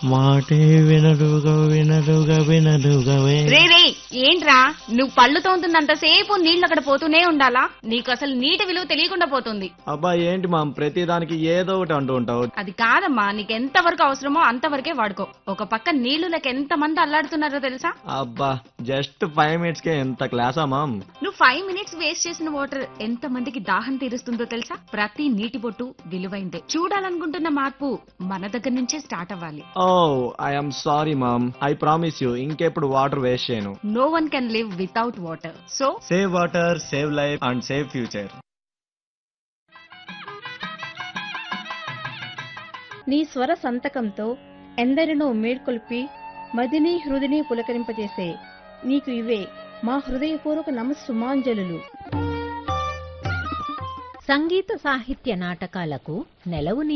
మాటే వినడుగా వినడుగా వినడుగవే రే రే ఏంట్రా నువ్వు పళ్ళు తోముతున్నంతసేపు నీళ్ళు అక్కడ పోతూనే ఉండాలా నీకు అసలు నీటి విలువ తెలియకుండా పోతుంది అబ్బా ఏంటి మామ్ ప్రతిదానికి ఏదో ఒకటి అంటూ ఉంటావు అది కాదమ్మా నీకు ఎంత వరకు అవసరమో అంతవరకే వాడుకో ఒక పక్క నీళ్లు లేక ఎంత మంది అల్లాడుతున్నారో తెలుసా అబ్బా జస్ట్ ఫైవ్ మినిట్స్ కే ఎంత క్లాసా మామ్ నువ్వు ఫైవ్ మినిట్స్ వేస్ట్ చేసిన వాటర్ ఎంత మందికి దాహం తీరుస్తుందో తెలుసా ప్రతి నీటి బొట్టు విలువైందే చూడాలనుకుంటున్న మార్పు మన దగ్గర నుంచే స్టార్ట్ అవ్వాలి oh I'm sorry mom I promise you ఇంకెప్పుడు వాటర్ వేస్ట్ చేయను no one can live without water so save water save life and save future నీ స్వర సంతకంతో ఎందరినో మేల్కొల్పి మదిని హృదిని పులకరింపజేసే నీకు ఇవే మా హృదయపూర్వక నమస్సుమాంజలు సంగీత సాహిత్య నాటకాలకు నెలవు